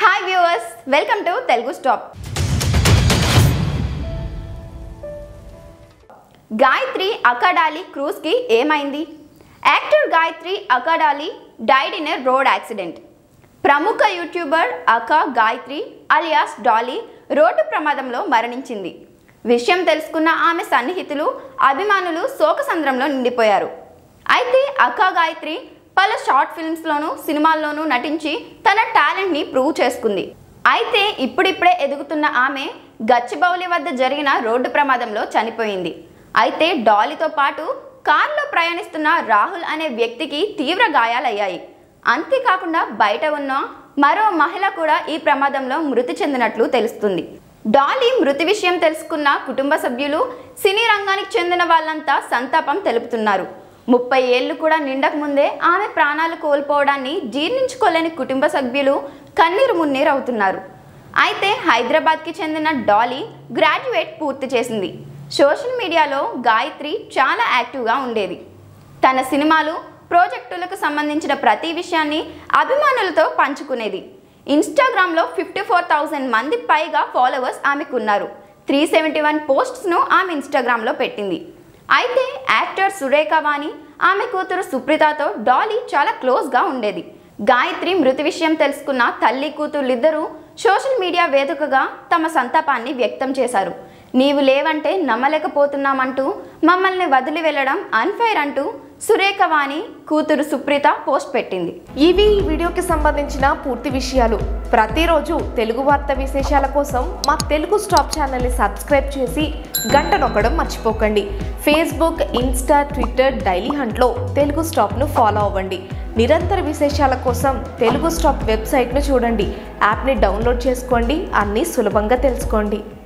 hi viewers welcome to Telugu stop Gayathri Akadali క్రూజ్కి ఏమైంది actor Gayathri Akadali died in a road accident ప్రముఖ YouTuber aka Gayathri alias Dolly road ప్రమాదంలో మరణించింది విషయం తెలుసుకున్న ఆమె సన్నిహితులు అభిమానులు శోకసంద్రంలో నిండిపోయారు అయితే అకా గాయత్రి పలు షార్ట్ ఫిల్మ్స్లోనూ సినిమాల్లోనూ నటించి తన టాలెంట్ని ప్రూవ్ చేసుకుంది అయితే ఇప్పుడిప్పుడే ఎదుగుతున్న ఆమె గచ్చిబౌలి వద్ద జరిగిన రోడ్డు ప్రమాదంలో చనిపోయింది అయితే డాలీతో పాటు కారులో ప్రయాణిస్తున్న రాహుల్ అనే వ్యక్తికి తీవ్ర గాయాలయ్యాయి అంతేకాకుండా బయట ఉన్న మరో మహిళ కూడా ఈ ప్రమాదంలో మృతి చెందినట్లు తెలుస్తుంది డాలీ మృతి విషయం తెలుసుకున్న కుటుంబ సభ్యులు సినీ రంగానికి చెందిన వాళ్ళంతా సంతాపం తెలుపుతున్నారు ముప్పై ఏళ్ళు కూడా నిండక ముందే ఆమె ప్రాణాలు కోల్పోవడాన్ని జీర్ణించుకోలేని కుటుంబ సభ్యులు కన్నీరు మున్నీరు అవుతున్నారు అయితే హైదరాబాద్కి చెందిన డాలీ గ్రాడ్యుయేట్ పూర్తి చేసింది సోషల్ మీడియాలో గాయత్రి చాలా యాక్టివ్గా ఉండేది తన సినిమాలు ప్రాజెక్టులకు సంబంధించిన ప్రతి విషయాన్ని అభిమానులతో పంచుకునేది ఇన్స్టాగ్రామ్లో ఫిఫ్టీ ఫోర్ థౌజండ్ మంది పైగా ఫాలోవర్స్ ఆమెకున్నారు త్రీ సెవెంటీ వన్ పోస్ట్స్ను ఆమె ఇన్స్టాగ్రామ్లో పెట్టింది అయితే యాక్టర్ సురేఖ వాణి ఆమె కూతురు సుప్రీతతో డాలీ చాలా క్లోజ్గా ఉండేది గాయత్రి మృతి విషయం తెలుసుకున్న తల్లి కూతుర్లిద్దరూ సోషల్ మీడియా వేదికగా తమ సంతాపాన్ని వ్యక్తం చేశారు నీవు లేవంటే నమ్మలేకపోతున్నామంటూ మమ్మల్ని వదిలి వెళ్ళడం అన్ఫైర్ అంటూ సురేఖ వాణి కూతురు సుప్రీత పోస్ట్ పెట్టింది ఇవి ఈ వీడియోకి సంబంధించిన పూర్తి విషయాలు ప్రతిరోజు తెలుగు వార్త విశేషాల కోసం మా తెలుగు స్టాప్ ఛానల్ని సబ్స్క్రైబ్ చేసి గంట నొక్కడం మర్చిపోకండి ఫేస్బుక్ ఇన్స్టా ట్విట్టర్ డైలీ హంట్లో తెలుగు స్టాప్ను ఫాలో అవ్వండి నిరంతర విశేషాల కోసం తెలుగు స్టాప్ వెబ్సైట్ను చూడండి యాప్ని డౌన్లోడ్ చేసుకోండి అన్నీ సులభంగా తెలుసుకోండి